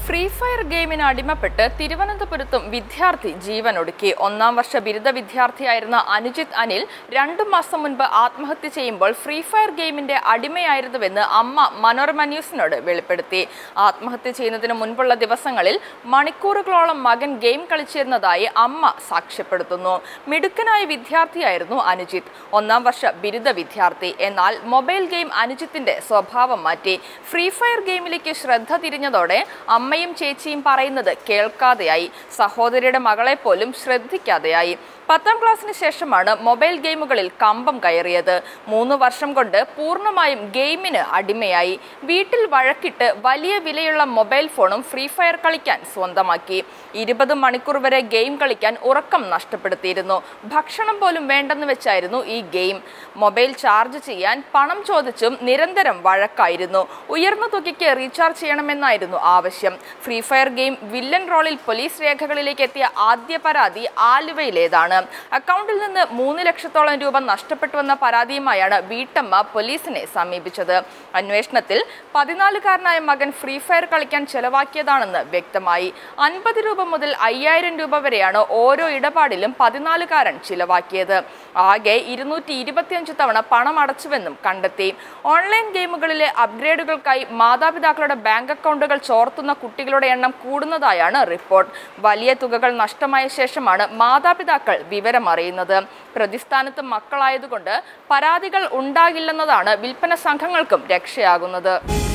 free fire ഗെയിമിന് അടിമപ്പെട്ട് തിരുവനന്തപുരത്തും വിദ്യാർത്ഥി ജീവനൊടുക്കി ഒന്നാം വർഷ ബിരുദ വിദ്യാർത്ഥിയായിരുന്ന അനുജിത് അനിൽ രണ്ടു മാസം മുൻപ് ആത്മഹത്യ ചെയ്യുമ്പോൾ ഫ്രീ ഫയർ ഗെയിമിന്റെ അടിമയായിരുന്നുവെന്ന് അമ്മ മനോരമ ന്യൂസിനോട് വെളിപ്പെടുത്തി ആത്മഹത്യ ചെയ്യുന്നതിന് മുൻപുള്ള ദിവസങ്ങളിൽ മണിക്കൂറുകളോളം മകൻ ഗെയിം കളിച്ചിരുന്നതായി അമ്മ സാക്ഷ്യപ്പെടുത്തുന്നു മിടുക്കനായ വിദ്യാർത്ഥിയായിരുന്നു അനുജിത്ത് ഒന്നാം വർഷ ബിരുദ വിദ്യാർത്ഥി എന്നാൽ മൊബൈൽ ഗെയിം അനുജിത്തിന്റെ സ്വഭാവം മാറ്റി ഫ്രീ ഫയർ ഗെയിമിലേക്ക് ശ്രദ്ധ തിരിഞ്ഞതോടെ അമ്മയും ചേച്ചിയും പറയുന്നത് കേൾക്കാതെയായി സഹോദരിയുടെ മകളെ പോലും ശ്രദ്ധിക്കാതെയായി പത്താം ക്ലാസ്സിന് ശേഷമാണ് മൊബൈൽ ഗെയിമുകളിൽ കമ്പം കയറിയത് മൂന്ന് വർഷം കൊണ്ട് പൂർണ്ണമായും ഗെയിമിന് അടിമയായി വീട്ടിൽ വഴക്കിട്ട് വലിയ വിലയുള്ള മൊബൈൽ ഫോണും ഫ്രീ ഫയർ കളിക്കാൻ സ്വന്തമാക്കി ഇരുപത് മണിക്കൂർ വരെ ഗെയിം കളിക്കാൻ ഉറക്കം നഷ്ടപ്പെടുത്തിയിരുന്നു ഭക്ഷണം പോലും വേണ്ടെന്ന് വെച്ചായിരുന്നു ഈ ഗെയിം മൊബൈൽ ചാർജ് ചെയ്യാൻ പണം ചോദിച്ചും നിരന്തരം വഴക്കായിരുന്നു ഉയർന്ന തുകയ്ക്ക് റീചാർജ് ചെയ്യണമെന്നായിരുന്നു ആവശ്യം ഫ്രീ ഫയർ ഗെയിം വില്ലൻ റോളിൽ പോലീസ് രേഖകളിലേക്ക് എത്തിയ ആദ്യ പരാതി ആലുവയിലേതാണ് അക്കൗണ്ടിൽ നിന്ന് മൂന്ന് ലക്ഷത്തോളം രൂപ നഷ്ടപ്പെട്ടുവെന്ന പരാതിയുമായാണ് വീട്ടമ്മ പോലീസിനെ സമീപിച്ചത് അന്വേഷണത്തിൽ പതിനാലുകാരനായ മകൻ ഫ്രീ ഫയർ കളിക്കാൻ ചെലവാക്കിയതാണെന്ന് വ്യക്തമായി അൻപത് രൂപ മുതൽ അയ്യായിരം രൂപ വരെയാണ് ഓരോ ഇടപാടിലും പതിനാലുകാരൻ ചിലവാക്കിയത് ആകെ ഇരുന്നൂറ്റി ഇരുപത്തിയഞ്ച് തവണ പണം അടച്ചുവെന്നും കണ്ടെത്തി ഓൺലൈൻ ഗെയിമുകളിലെ അപ്ഗ്രേഡുകൾക്കായി മാതാപിതാക്കളുടെ ബാങ്ക് അക്കൗണ്ടുകൾ ചോർത്തുന്ന കുട്ടികളുടെ എണ്ണം കൂടുന്നതായാണ് റിപ്പോർട്ട് വലിയ തുകകൾ നഷ്ടമായ ശേഷമാണ് മാതാപിതാക്കൾ വിവരമറിയുന്നത് പ്രതിസ്ഥാനത്ത് മക്കളായതുകൊണ്ട് പരാതികൾ ഉണ്ടാകില്ലെന്നതാണ് വിൽപ്പന സംഘങ്ങൾക്കും രക്ഷയാകുന്നത്